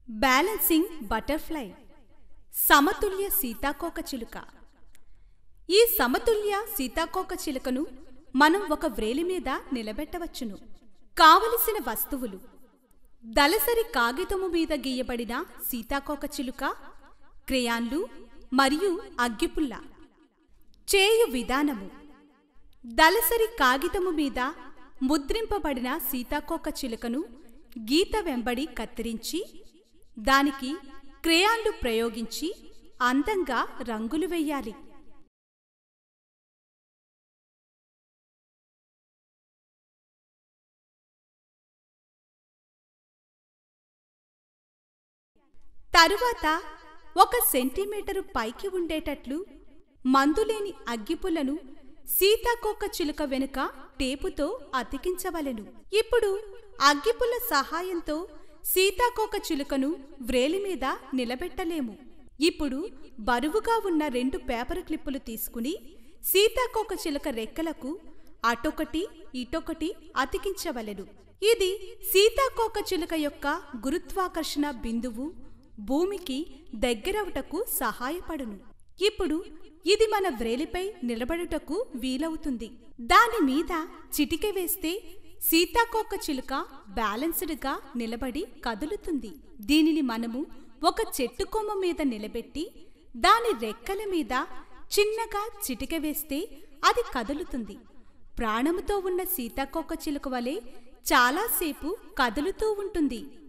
balancing butterfly సమతుల్య సీతాకోక చిలుక ఈ సమతుల్య సీతాకోక చిలుకను మనం ఒక వ్రేలి మీద నిలబెట్టవచ్చును కావలసిన వస్తువులు దలసరి కాగితము మీద గీయబడిన సీతాకోక చిలుక క్రేయాన్లు మరియు అగ్గిపుల్ల చేయు విధానము దలసరి కాగితము మీద ముద్రింపబడిన సీతాకోక చిలుకను గీత వెంబడి కత్తిరించి దానికి క్రేయాన్లు ప్రయోగించి అందంగా రంగులు వెయ్యాలి తరువాత ఒక సెంటీమీటరు పైకి ఉండేటట్లు మందులేని అగ్గిపుల్లను సీతాకోక చిలుక వెనుక టేపుతో అతికించవలెను ఇప్పుడు అగ్గిపుల్ల సహాయంతో సీతాకోక చిలుకను వ్రేలి మీద నిలబెట్టలేము ఇప్పుడు బరువుగా ఉన్న రెండు పేపర్ క్లిప్పులు తీసుకుని సీతాకోక చిలుక రెక్కలకు అటొకటి ఇటొకటి అతికించవలెను ఇది సీతాకోక చిలుక యొక్క గురుత్వాకర్షణ బిందువు భూమికి దగ్గరవుటకు సహాయపడును ఇప్పుడు ఇది మన వ్రేలిపై నిలబడుటకు వీలవుతుంది దాని మీద చిటిక వేస్తే సీతాకోక చిలుక బ్యాలెన్స్డ్గా నిలబడి కదులుతుంది దీనిని మనము ఒక చెట్టు కొమ్మ మీద నిలబెట్టి దాని రెక్కల మీద చిన్నగా చిటిక వేస్తే అది కదులుతుంది ప్రాణముతో ఉన్న సీతాకోక చిలుక వలె చాలాసేపు కదులుతూ ఉంటుంది